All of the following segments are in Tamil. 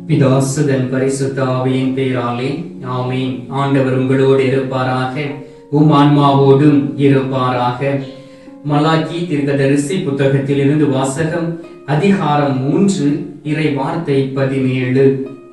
பிதாசுதன் பரிசுத்த ஆவியின் பேராலே ஆமீன் ஆண்டவர் உங்களோடு இருப்பாராக உம் ஆன்மாவோடும் இருப்பாராக மலாக்கி தீர்க்கதரிசி புத்தகத்தில் இருந்து வாசகம் அதிகாரம் மூன்று இறை வார்த்தை பதினேழு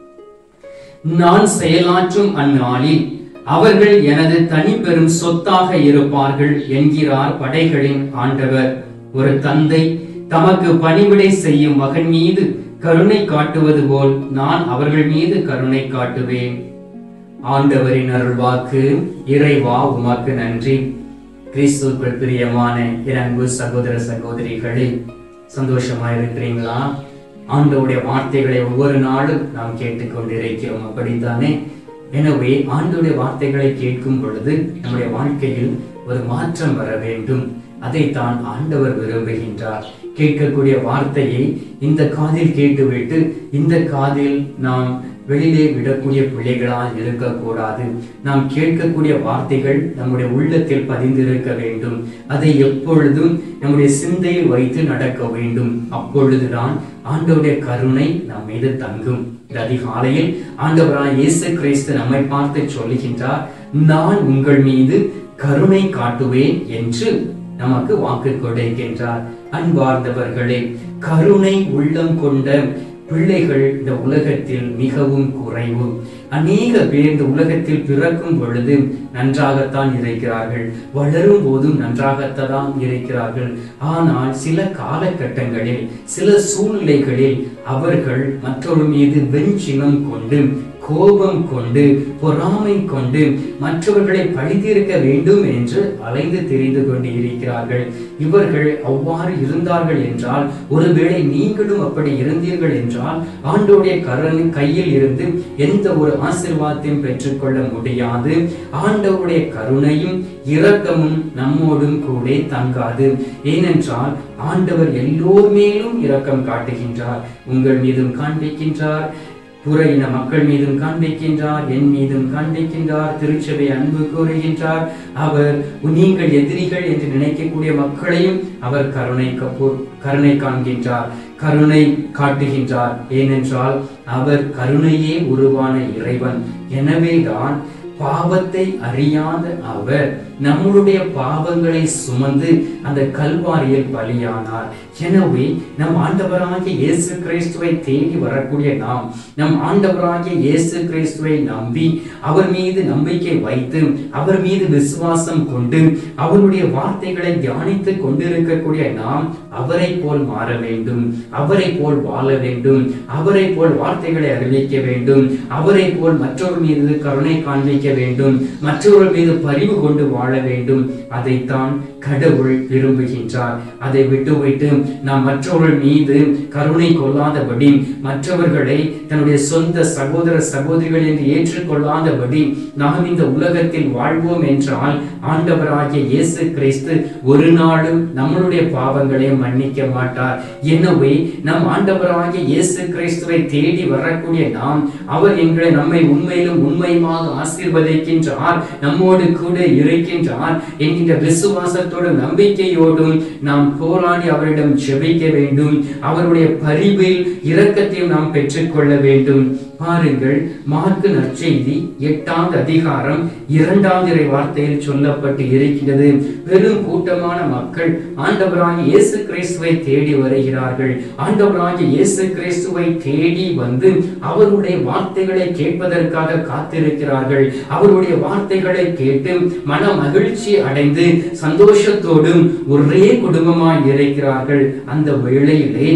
நான் செயலாற்றும் அந்நாளில் அவர்கள் எனது தனிப்பெரும் சொத்தாக இருப்பார்கள் என்கிறார் படைகளின் ஆண்டவர் ஒரு தந்தை தமக்கு பணிவிடை செய்யும் மகன் மீது கருணை காட்டுவது போல் நான் அவர்கள் மீது கருணை காட்டுவேன் ஆண்டவரின் அருள்வாக்கு இறைவா உமக்கு நன்றி கிறிஸ்துவுக்குள் பிரியமான என் அன்பு சகோதர சகோதரிகளே சந்தோஷமா இருக்கிறீங்களா ஆண்டவருடைய வார்த்தைகளை ஒவ்வொரு நாளும் நாம் கேட்டுக்கொண்டிருக்கிறோம் அப்படித்தானே எனவே ஆண்டவருடைய வார்த்தைகளை கேட்கும் பொழுது நம்முடைய வாழ்க்கையில் ஒரு மாற்றம் வர வேண்டும் அதைத்தான் ஆண்டவர் விரும்புகின்றார் கேட்கக்கூடிய வார்த்தையை இந்த காதில் கேட்டுவிட்டு இந்த காதில் நாம் வெளியிலே விடக்கூடிய பிள்ளைகளால் இருக்கக்கூடாது நாம் கேட்கக்கூடிய வார்த்தைகள் நம்முடைய உள்ளத்தில் பதிந்திருக்க வேண்டும் அதை எப்பொழுதும் நம்முடைய சிந்தையில் வைத்து நடக்க வேண்டும் அப்பொழுதுதான் ஆண்டவருடைய கருணை நம் மீது தங்கும் இந்த அதிகாலையில் ஆண்டவராய் இயேசு கிறிஸ்து நம்மை பார்த்து சொல்லுகின்றார் நான் உங்கள் மீது கருணை காட்டுவேன் என்று நமக்கு வாக்கு கொடுக்கின்றார் அன்பார்ந்தவர்களே கருணை உள்ளம் கொண்ட பிள்ளைகள் இந்த உலகத்தில் மிகவும் குறைவு அநேக பேர் இந்த உலகத்தில் பிறக்கும் பொழுது நன்றாகத்தான் இருக்கிறார்கள் வளரும் போதும் நன்றாகத்தான் இருக்கிறார்கள் ஆனால் சில காலகட்டங்களில் சில சூழ்நிலைகளில் அவர்கள் மற்றொரு மீது வெஞ்சினம் கொண்டு கோபம் கொண்டு பொறாமை கொண்டு மற்றவர்களை பழித்திருக்க வேண்டும் என்று அலைந்து தெரிந்து கொண்டு இருக்கிறார்கள் இவர்கள் அவ்வாறு இருந்தார்கள் என்றால் ஒருவேளை நீங்களும் அப்படி இருந்தீர்கள் என்றால் ஆண்டோடைய கரண் கையில் இருந்து எந்த ஒரு ஆசிர்வாதத்தையும் பெற்றுக்கொள்ள முடியாது ஆண்டவருடைய கருணையும் இரக்கமும் நம்மோடும் கூட தங்காது ஏனென்றால் ஆண்டவர் எல்லோர் மேலும் இரக்கம் காட்டுகின்றார் உங்கள் மீதும் காண்பிக்கின்றார் புற இன மக்கள் மீதும் காண்பிக்கின்றார் என் மீதும் காண்பிக்கின்றார் திருச்சபை அன்பு கூறுகின்றார் அவர் நீங்கள் எதிரிகள் என்று நினைக்கக்கூடிய மக்களையும் அவர் கருணை கப்பூர் கருணை காண்கின்றார் கருணை காட்டுகின்றார் ஏனென்றால் அவர் கருணையே உருவான இறைவன் எனவேதான் பாவத்தை அறியாத அவர் நம்மளுடைய பாவங்களை சுமந்து அந்த கல்வாரியில் பலியானார் எனவே நம் ஆண்டவராகிய இயேசு கிறிஸ்துவை தேடி வரக்கூடிய நாம் நம் ஆண்டவராகிய இயேசு கிறிஸ்துவை நம்பி அவர் மீது நம்பிக்கை வைத்து அவர் மீது விசுவாசம் கொண்டு அவருடைய வார்த்தைகளை தியானித்துக் கொண்டிருக்கக்கூடிய நாம் அவரை போல் மாற வேண்டும் அவரை போல் வாழ வேண்டும் அவரை போல் வார்த்தைகளை அறிவிக்க வேண்டும் அவரை போல் மற்றொரு மீது கருணை காண்பிக்க வேண்டும் மற்றொரு மீது பரிவு கொண்டு வாழ வேண்டும் அதைத்தான் கடவுள் விரும்புகின்றார் அதை விட்டுவிட்டு நாம் மற்றவர்கள் மீது கருணை கொள்ளாதபடி மற்றவர்களை தன்னுடைய சொந்த சகோதர சகோதரிகள் என்று ஏற்றுக்கொள்ளாதபடி நாம் இந்த உலகத்தில் வாழ்வோம் என்றால் ஆண்டவராகிய இயேசு கிறிஸ்து ஒரு நாளும் நம்மளுடைய பாவங்களை மன்னிக்க மாட்டார் எனவே நம் ஆண்டவராகிய இயேசு கிறிஸ்துவை தேடி வரக்கூடிய நாம் அவர் எங்களை நம்மை உண்மையிலும் உண்மையுமாக ஆசீர்வதிக்கின்றார் நம்மோடு கூட இருக்கின்றார் என்கின்ற விசுவாசத்தோடும் நம்பிக்கையோடும் நாம் போராடி அவரிடம் ஜெபிக்க வேண்டும் அவருடைய பரிவில் இரக்கத்தையும் நாம் பெற்றுக்கொள்ள வேண்டும் பாருங்கள் மார்க்கு நற்செய்தி எட்டாவது அதிகாரம் இரண்டாவது இறை வார்த்தையில் சொல்லப்பட்டு இருக்கிறது பெரும் கூட்டமான மக்கள் ஆண்டவராகிய இயேசு கிறிஸ்துவை தேடி வருகிறார்கள் ஆண்டவராகிய இயேசு கிறிஸ்துவை தேடி வந்து அவருடைய வார்த்தைகளை கேட்பதற்காக காத்திருக்கிறார்கள் அவருடைய வார்த்தைகளை கேட்டு மன மகிழ்ச்சி அடைந்து சந்தோஷத்தோடும் ஒரே குடும்பமாய் இருக்கிறார்கள் அந்த வேளையிலே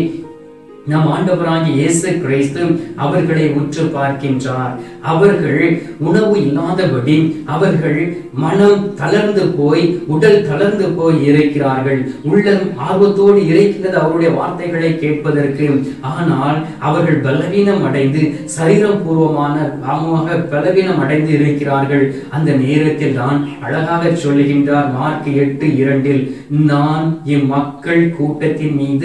நம் ஆண்டவராகிய இயேசு கிறிஸ்து அவர்களை உற்று பார்க்கின்றார் அவர்கள் உணவு இல்லாதபடி அவர்கள் மனம் தளர்ந்து போய் உடல் தளர்ந்து போய் இருக்கிறார்கள் உள்ளம் ஆர்வத்தோடு இருக்கிறது அவருடைய வார்த்தைகளை கேட்பதற்கு ஆனால் அவர்கள் பலவீனம் அடைந்து சரீரம் பூர்வமான பாவமாக பலவீனம் அடைந்து இருக்கிறார்கள் அந்த நேரத்தில் தான் அழகாக சொல்லுகின்றார் மார்க் எட்டு இரண்டில் நான் இம்மக்கள் கூட்டத்தின் மீது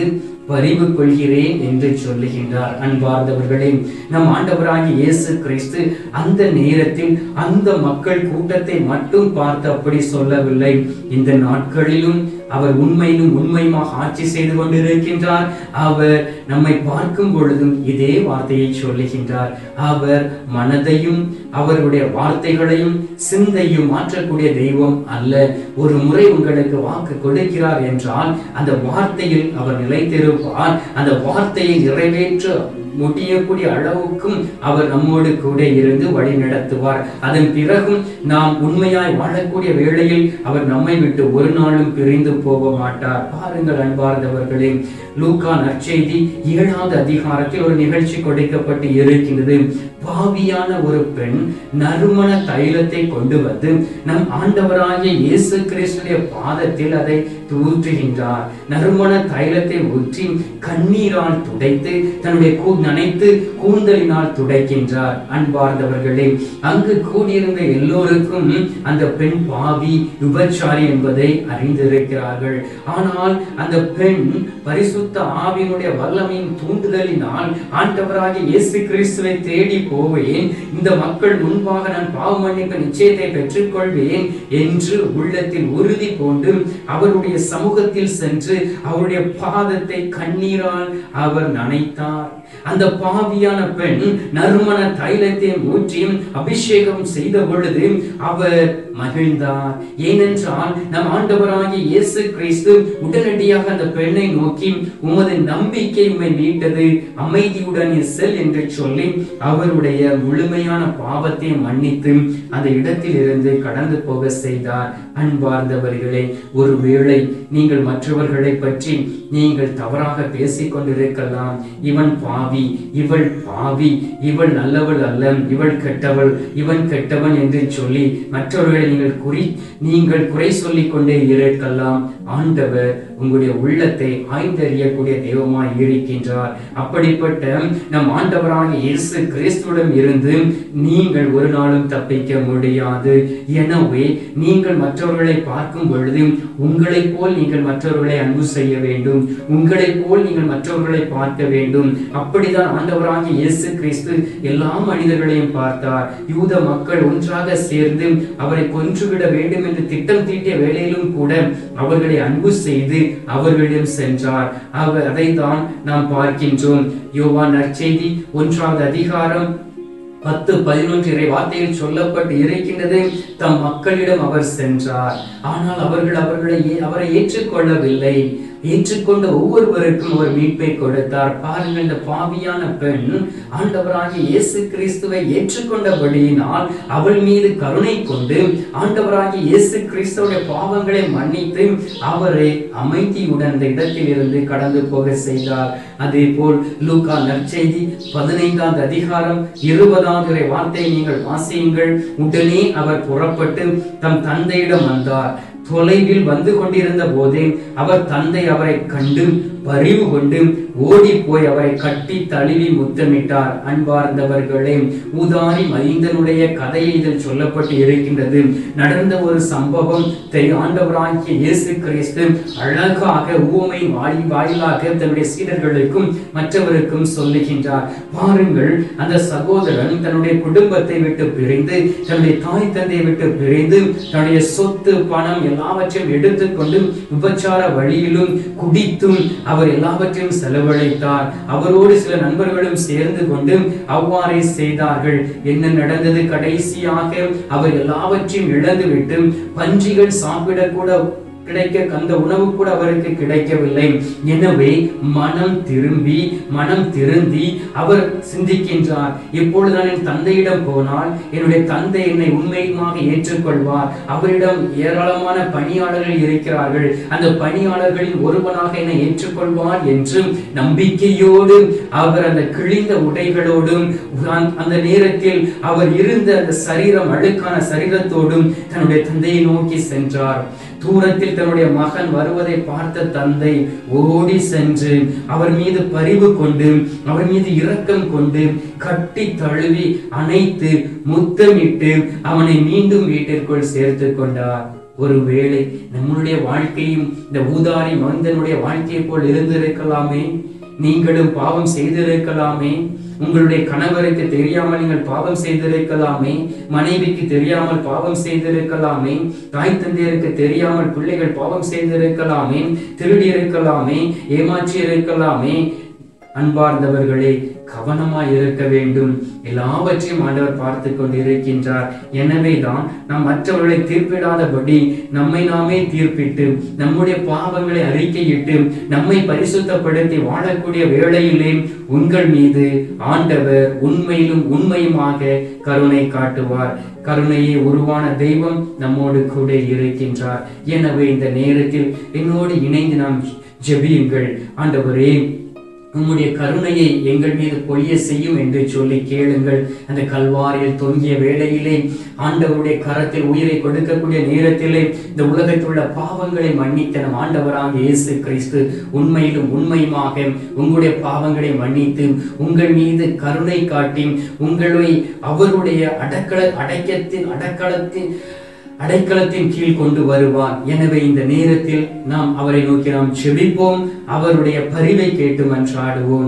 பரிவு கொள்கிறேன் என்று சொல்லுகின்றார் அன்பார்ந்தவர்களே நம் ஆண்டவராகிய இயேசு கிறிஸ்து அந்த நேரத்தில் அந்த மக்கள் கூட்டத்தை மட்டும் பார்த்து அப்படி சொல்லவில்லை இந்த நாட்களிலும் அவர் உண்மையிலும் உண்மையுமாக ஆட்சி செய்து கொண்டிருக்கின்றார் அவர் நம்மை பார்க்கும் பொழுதும் இதே வார்த்தையை சொல்லுகின்றார் அவர் மனதையும் அவருடைய வார்த்தைகளையும் சிந்தையும் மாற்றக்கூடிய தெய்வம் அல்ல ஒரு முறை உங்களுக்கு வாக்கு கொடுக்கிறார் என்றால் அந்த வார்த்தையில் அவர் நிலைத்திருப்பார் அந்த வார்த்தையை நிறைவேற்ற முடியக்கூடிய அளவுக்கும் அவர் நம்மோடு கூட இருந்து வழி நடத்துவார் அதன் பிறகும் நாம் உண்மையாய் வாழக்கூடிய வேளையில் அவர் நம்மை விட்டு ஒரு நாளும் பிரிந்து போக மாட்டார் பாருங்கள் அன்பார்ந்தவர்களே லூக்கா நற்செய்தி ஏழாவது அதிகாரத்தில் ஒரு நிகழ்ச்சி கொடுக்கப்பட்டு இருக்கின்றது பாவியான ஒரு பெண் நறுமண தைலத்தை கொண்டு வந்து நம் ஆண்டவராகிய இயேசு கிறிஸ்துடைய பாதத்தில் அதை ஊற்றுகின்றார் நறுமண தைலத்தை ஊற்றி கண்ணீரால் துடைத்து தன்னுடைய கூ நனைத்து கூந்தலினால் துடைக்கின்றார் அன்பார்ந்தவர்களே அங்கு கூடியிருந்த எல்லோருக்கும் அந்த பெண் பாவி விபச்சாரி என்பதை அறிந்திருக்கிறார்கள் ஆனால் அந்த பெண் பரிசுத்த ஆவியினுடைய வல்லமையின் தூண்டுதலினால் ஆண்டவராகிய இயேசு கிறிஸ்துவை தேடி போவேன் இந்த மக்கள் முன்பாக நான் பாவ மன்னிப்பு நிச்சயத்தை பெற்றுக்கொள்வேன் என்று உள்ளத்தில் உறுதி கொண்டு அவருடைய சமூகத்தில் சென்று அவருடைய பாதத்தை கண்ணீரால் அவர் நனைத்தார் அந்த பாவியான பெண் நறுமண தைலத்தை ஊற்றி அபிஷேகம் செய்த பொழுது அவர் மகிழ்ந்தார் ஏனென்றால் நம் ஆண்டவராகிய இயேசு கிறிஸ்து உடனடியாக அந்த பெண்ணை நோக்கி உமது நம்பிக்கை உம்மை மீட்டது அமைதியுடன் நீ செல் என்று சொல்லி அவருடைய முழுமையான பாவத்தை மன்னித்து அந்த இடத்தில் இருந்து கடந்து போக செய்தார் அன்பார்ந்தவர்களே ஒருவேளை நீங்கள் மற்றவர்களை பற்றி நீங்கள் தவறாக பேசிக் கொண்டிருக்கலாம் இவன் பாவி இவள் பாவி இவள் நல்லவள் அல்ல இவள் கெட்டவள் இவன் கெட்டவன் என்று சொல்லி மற்றவர்களை நீங்கள் குறி நீங்கள் குறை சொல்லிக் கொண்டே இருக்கலாம் ஆண்டவர் உங்களுடைய உள்ளத்தை ஆய்ந்தறியக்கூடிய தெய்வமாய் இருக்கின்றார் அப்படிப்பட்ட நம் ஆண்டவராக இயேசு கிறிஸ்துவிடம் இருந்து நீங்கள் ஒரு நாளும் தப்பிக்க முடியாது எனவே நீங்கள் மற்றவர்களை பார்க்கும் பொழுது உங்களைப் போல் நீங்கள் மற்றவர்களை அன்பு செய்ய வேண்டும் உங்களைப் போல் நீங்கள் மற்றவர்களை பார்க்க வேண்டும் அப்படிதான் ஆண்டவராகிய இயேசு கிறிஸ்து எல்லா மனிதர்களையும் பார்த்தார் யூத மக்கள் ஒன்றாக சேர்ந்து அவரை கொன்றுவிட வேண்டும் என்று திட்டம் தீட்டிய வேளையிலும் கூட அவர்களை அன்பு செய்து அவர்களிடம் சென்றார் அவர் அதைத்தான் நாம் பார்க்கின்றோம் யோவான் நற்செய்தி ஒன்றாவது அதிகாரம் பத்து பதினொன்று இறை வார்த்தையில் சொல்லப்பட்டு இருக்கின்றது தம் மக்களிடம் அவர் சென்றார் ஆனால் அவர்கள் அவர்களை ஏ- அவரை ஏற்றுக்கொள்ளவில்லை ஏற்றுக்கொண்ட ஒவ்வொருவருக்கும் அவர் மீட்பை கொடுத்தார் பாருங்கள் இந்த பாவியான பெண் ஆண்டவராகிய இயேசு கிறிஸ்துவை ஏற்றுக்கொண்டபடியினால் அவள் மீது கருணை கொண்டு ஆண்டவராகிய இயேசு கிறிஸ்துவுடைய பாவங்களை மன்னித்து அவரை அமைதியுடன் இந்த இடத்தில் இருந்து கடந்து போக செய்தார் அதே போல் லூக்கா நற்செய்தி பதினைந்தாவது அதிகாரம் இருபதாவது இறை வார்த்தையை நீங்கள் வாசியுங்கள் உடனே அவர் புறப்பட்டு தம் தந்தையிடம் வந்தார் தொலைவில் வந்து கொண்டிருந்த போதே அவர் தந்தை அவரை கண்டு பரிவு கொண்டு ஓடி போய் அவரை கட்டி தழுவி முத்தமிட்டார் அன்பார்ந்தவர்களே ஊதாரி மைந்தனுடைய கதையை இதில் சொல்லப்பட்டு இருக்கின்றது நடந்த ஒரு சம்பவம் தை ஆண்டவராகிய இயேசு கிறிஸ்து அழகாக ஊமை வாயி வாயிலாக தன்னுடைய சீடர்களுக்கும் மற்றவருக்கும் சொல்லுகின்றார் பாருங்கள் அந்த சகோதரன் தன்னுடைய குடும்பத்தை விட்டு பிரிந்து தன்னுடைய தாய் தந்தையை விட்டு பிரிந்து தன்னுடைய சொத்து பணம் எல்லாவற்றையும் எடுத்துக்கொண்டு விபச்சார வழியிலும் குடித்தும் அவர் எல்லாவற்றையும் செலவழித்தார் அவரோடு சில நண்பர்களும் சேர்ந்து கொண்டு அவ்வாறே செய்தார்கள் என்ன நடந்தது கடைசியாக அவர் எல்லாவற்றையும் இழந்துவிட்டு பன்றிகள் சாப்பிடக்கூட கிடைக்க அந்த உணவு கூட அவருக்கு கிடைக்கவில்லை எனவே மனம் திரும்பி மனம் திருந்தி அவர் சிந்திக்கின்றார் இப்பொழுது நான் என் தந்தையிடம் போனால் என்னுடைய தந்தை என்னை உண்மையுமாக ஏற்றுக்கொள்வார் அவரிடம் ஏராளமான பணியாளர்கள் இருக்கிறார்கள் அந்த பணியாளர்களில் ஒருவனாக என்னை ஏற்றுக்கொள்வார் என்று நம்பிக்கையோடு அவர் அந்த கிழிந்த உடைகளோடும் அந்த- அந்த நேரத்தில் அவர் இருந்த அந்த சரீரம் அழுக்கான சரீரத்தோடும் தன்னுடைய தந்தையை நோக்கி சென்றார் தூரத்தில் தன்னுடைய மகன் வருவதை பார்த்த தந்தை ஓடி சென்று அவர் மீது பரிவு கொண்டு அவர் மீது இரக்கம் கொண்டு கட்டி தழுவி அணைத்து முத்தமிட்டு அவனை மீண்டும் வீட்டிற்குள் சேர்த்து கொண்டார் ஒருவேளை நம்மளுடைய வாழ்க்கையும் இந்த ஊதாரி மனிதனுடைய வாழ்க்கையை போல் இருந்திருக்கலாமே நீங்களும் பாவம் செய்திருக்கலாமே உங்களுடைய கணவருக்கு தெரியாமல் நீங்கள் பாவம் செய்திருக்கலாமே மனைவிக்கு தெரியாமல் பாவம் செய்திருக்கலாமே தாய் தந்தையருக்கு தெரியாமல் பிள்ளைகள் பாவம் செய்திருக்கலாமே திருடி இருக்கலாமே ஏமாற்றி இருக்கலாமே அன்பார்ந்தவர்களே கவனமாய் இருக்க வேண்டும் எல்லாவற்றையும் ஆண்டவர் பார்த்து கொண்டிருக்கின்றார் எனவேதான் நாம் மற்றவர்களை தீர்ப்பிடாதபடி நம்மை நாமே தீர்ப்பிட்டு நம்முடைய பாவங்களை அறிக்கையிட்டு நம்மை பரிசுத்தப்படுத்தி வாழக்கூடிய வேளையிலே உங்கள் மீது ஆண்டவர் உண்மையிலும் உண்மையுமாக கருணை காட்டுவார் கருணையே உருவான தெய்வம் நம்மோடு கூட இருக்கின்றார் எனவே இந்த நேரத்தில் என்னோடு இணைந்து நாம் ஜெபியுங்கள் ஆண்டவரே உம்முடைய கருணையை எங்கள் மீது பொய்ய செய்யும் என்று சொல்லி கேளுங்கள் அந்த கல்வாரியில் தொங்கிய வேளையிலே ஆண்டவருடைய கரத்தில் உயிரை கொடுக்கக்கூடிய நேரத்திலே இந்த உலகத்தில் உள்ள பாவங்களை மன்னித்த நம் ஆண்டவராக இயேசு கிறிஸ்து உண்மையிலும் உண்மையுமாக உங்களுடைய பாவங்களை மன்னித்து உங்கள் மீது கருணை காட்டி உங்களை அவருடைய அடக்கல அடைக்கத்தின் அடக்கலத்தின் அடைக்கலத்தின் கீழ் கொண்டு வருவார் எனவே இந்த நேரத்தில் நாம் அவரை நோக்கி நாம் செபிப்போம் அவருடைய பரிவை கேட்டு மன்றாடுவோம்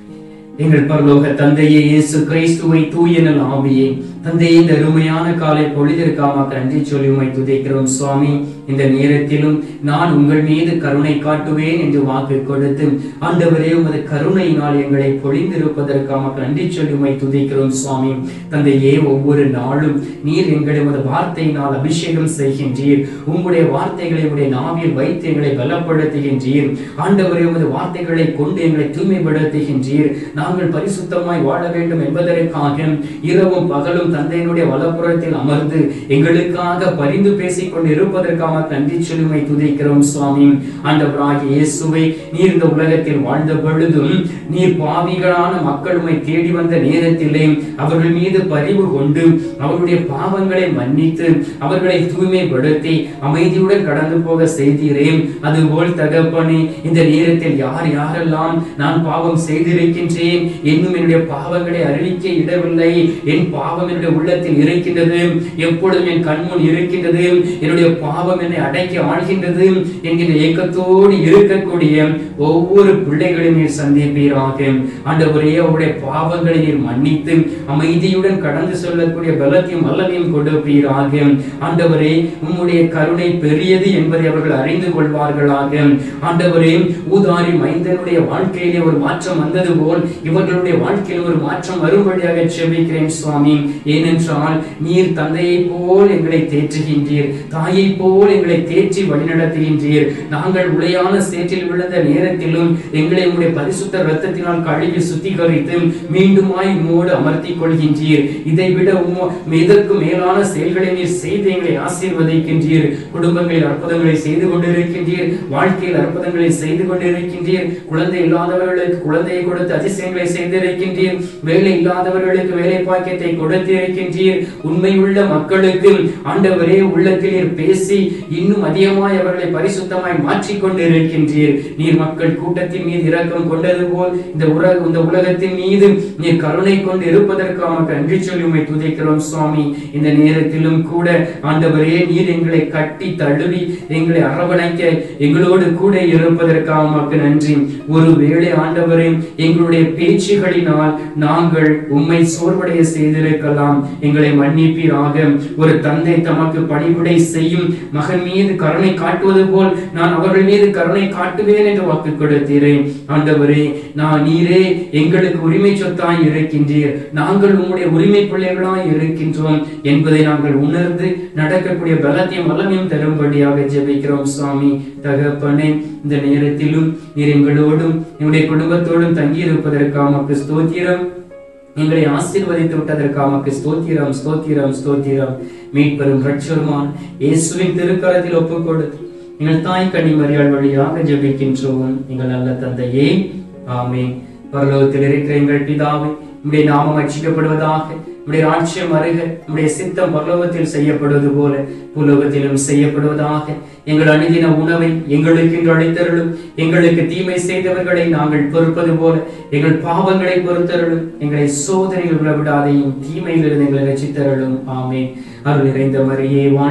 எங்கள் பரலோக தந்தையே இயேசு கிறிஸ்துவை தூயனல் ஆவியே தந்தையே இந்த அருமையான காலை பொழுதிற்காக நன்றி சொல்லி உமை துதைக்கிறோம் சுவாமி இந்த நேரத்திலும் நான் உங்கள் மீது கருணை காட்டுவேன் என்று வாக்கு கொடுத்து ஆண்டவரே உமது கருணையினால் எங்களை பொழிந்திருப்பதற்காக நன்றி சொல்லி உமை துதைக்கிறோம் சுவாமி தந்தையே ஒவ்வொரு நாளும் நீர் எங்களை உமது வார்த்தையினால் அபிஷேகம் செய்கின்றீர் உங்களுடைய வார்த்தைகளை உடைய நாவில் வைத்து எங்களை பலப்படுத்துகின்றீர் ஆண்டவரே உமது வார்த்தைகளை கொண்டு எங்களை தூய்மைப்படுத்துகின்றீர் நாங்கள் பரிசுத்தமாய் வாழ வேண்டும் என்பதற்காக இரவும் பகலும் தந்தையினுடைய வலப்புறத்தில் அமர்ந்து எங்களுக்காக பரிந்து பேசிக் கொண்டு இருப்பதற்காக நன்றி சொல்லுமை துதிக்கிறோம் சுவாமி ஆண்டவராகிய இயேசுவை நீர் இந்த உலகத்தில் வாழ்ந்த பொழுதும் நீர் பாவிகளான மக்கள் உம்மை தேடி வந்த நேரத்திலே அவர்கள் மீது பரிவு கொண்டு அவர்களுடைய பாவங்களை மன்னித்து அவர்களை தூய்மைப்படுத்தி அமைதியுடன் கடந்து போக செய்தீரே அதுபோல் தகப்பனே இந்த நேரத்தில் யார் யாரெல்லாம் நான் பாவம் செய்திருக்கின்றேன் இன்னும் என்னுடைய பாவங்களை அறிவிக்க இடவில்லை என் பாவம் என்னுடைய உள்ளத்தில் இருக்கின்றது எப்பொழுதும் என் கண்முன் இருக்கின்றது என்னுடைய பாவம் என்னை அடக்கி ஆழ்கின்றது என்கின்ற ஏக்கத்தோடு இருக்கக்கூடிய ஒவ்வொரு பிள்ளைகளையும் நீர் சந்திப்பீராக ஆண்டவரே அவருடைய பாவங்களை நீர் மன்னித்து அமைதியுடன் கடந்து செல்லக்கூடிய பலத்தையும் வல்லமையும் கொடுப்பீராக ஆண்டவரே உம்முடைய கருணை பெரியது என்பதை அவர்கள் அறிந்து கொள்வார்களாக ஆண்டவரே ஊதாரி மைந்தனுடைய வாழ்க்கையிலே ஒரு மாற்றம் வந்தது போல் இவர்களுடைய வாழ்க்கையில் ஒரு மாற்றம் வரும்படியாக செபிக்கிறேன் சுவாமி ஏனென்றால் நீர் தந்தையை போல் எங்களை தேற்றுகின்றீர் தாயை போல் எங்களை தேற்றி வழிநடத்துகின்றீர் நாங்கள் உளையான சேற்றில் விழுந்த நேரத்திலும் எங்களை உங்களுடைய பரிசுத்த ரத்தத்தினால் கழுவி சுத்திகரித்து மீண்டுமாய் உம்மோடு அமர்த்திக் கொள்கின்றீர் இதை விட உம்மோ- இதற்கு மேலான செயல்களை நீர் செய்து எங்களை ஆசீர்வதிக்கின்றீர் குடும்பங்களில் அற்புதங்களை செய்து கொண்டிருக்கின்றீர் வாழ்க்கையில் அற்புதங்களை செய்து கொண்டிருக்கின்றீர் குழந்தை இல்லாதவர்களுக்கு குழந்தையை கொடுத்து அதிசயங்களை செய்திருக்கின்றீர் வேலை இல்லாதவர்களுக்கு வேலை பாக்கியத்தை கொடுத்திருக்கின்றீர் உண்மையுள்ள மக்களுக்கு ஆண்டவரே உள்ளத்தில் நீர் பேசி இன்னும் அதிகமாய் அவர்களை பரிசுத்தமாய் மாற்றிக் கொண்டிருக்கின்றீர் நீர் மக்கள் கூட்டத்தின் மீது இரக்கம் கொண்டது போல் இந்த உலக இந்த உலகத்தின் மீது நீர் கருணை கொண்டு இருப்பதற்காக நன்றி சொல்லி உம்மை துதிக்கிறோம் சுவாமி இந்த நேரத்திலும் கூட ஆண்டவரே நீர் எங்களை கட்டி தழுவி எங்களை அரவணைக்க எங்களோடு கூட இருப்பதற்காக உமக்கு நன்றி ஒருவேளை ஆண்டவரே எங்களுடைய பேச்சுகளினால் நாங்கள் உம்மை சோர்வடைய செய்திருக்கலாம் எங்களை மன்னிப்பீராக ஒரு தந்தை தமக்கு பணிவிடை செய்யும் மகன் மீது கருணை காட்டுவது போல் நான் அவர்கள் மீது கருணை காட்டுவேன் என்று வாக்கு கொடுத்தீரேன் ஆண்டவரே நான் நீரே எங்களுக்கு உரிமை சொத்தாய் இருக்கின்றீர் நாங்கள் உம்முடைய உரிமை பிள்ளைகளாய் இருக்கின்றோம் என்பதை நாங்கள் உணர்ந்து நடக்கக்கூடிய பலத்தையும் வல்லமையும் தரும்படியாக ஜெபிக்கிறோம் சுவாமி தகப்பனே இந்த நேரத்திலும் நீர் எங்களோடும் எங்களுடைய குடும்பத்தோடும் தங்கியிருப்பதற்காக உமக்கு ஸ்தோத்திரம் எங்களை ஆசீர்வதித்து விட்டதற்காக உமக்கு ஸ்தோத்திரம் ஸ்தோத்திரம் ஸ்தோத்திரம் மீட்பெரும் ரட்சருமான் இயேசுவின் திருக்கரத்தில் ஒப்புக் கொடுத்து எங்கள் தாய் கனிமறியாள் வழியாக ஜெபிக்கின்றோம் எங்கள் நல்ல தந்தையே ஆமென் பரலோகத்தில் இருக்கிற எங்கள் பிதாவே உம்முடைய நாமம் அச்சிக்கப்படுவதாக உம்முடைய ராட்சியம் அருக உம்முடைய சித்தம் பரலோகத்தில் செய்யப்படுவது போல புலோகத்திலும் செய்யப்படுவதாக எங்கள் அணுதின உணவை எங்களுக்கு இன்று அளித்தருளும் எங்களுக்கு தீமை செய்தவர்களை நாங்கள் பொறுப்பது போல எங்கள் பாவங்களை பொறுத்தருளும் எங்களை சோதனைகள் விடாதையும் தீமையிலிருந்து எங்களை ரசித்தருளும் ஆமென் அருள் நிறைந்த மரியே வாழ்க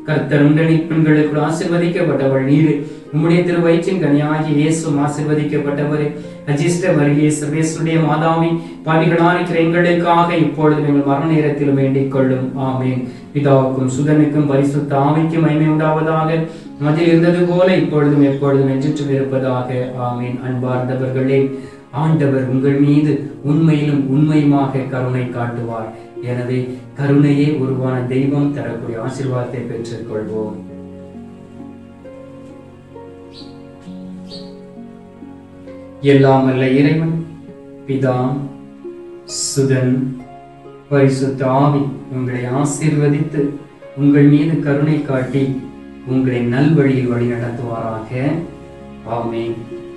கர்த்தர் உண்டனி பெண்களுக்கு ஆசிர்வதிக்கப்பட்டவள் நீர் உம்முடைய திரு வயிற்றின் கனியாகி இயேசும் ஆசிர்வதிக்கப்பட்டவரே அஜிஷ்ட வருகே சர்வேசுடைய மாதாவி பாவிகளான இருக்கிற எங்களுக்காக இப்பொழுது எங்கள் மரண நேரத்தில் வேண்டிக் கொள்ளும் ஆமேன் பிதாவுக்கும் சுதனுக்கும் பரிசுத்த ஆவிக்கும் மகிமை உண்டாவதாக அதில் இருந்தது போல இப்பொழுதும் எப்பொழுதும் என்றும் இருப்பதாக ஆமீன் அன்பார்ந்தவர்களே ஆண்டவர் உங்கள் மீது உண்மையிலும் உண்மையுமாக கருணை காட்டுவார் எனவே கருணையே உருவான தெய்வம் தரக்கூடிய ஆசீர்வாதத்தை பெற்றுக் கொள்வோம் எல்லாம் அல்ல இறைவன் பிதா சுதன் பரிசுத்த ஆவி உங்களை ஆசீர்வதித்து உங்கள் மீது கருணை காட்டி உங்களை நல்வழியில் வழி நடத்துவாராக ஆமென்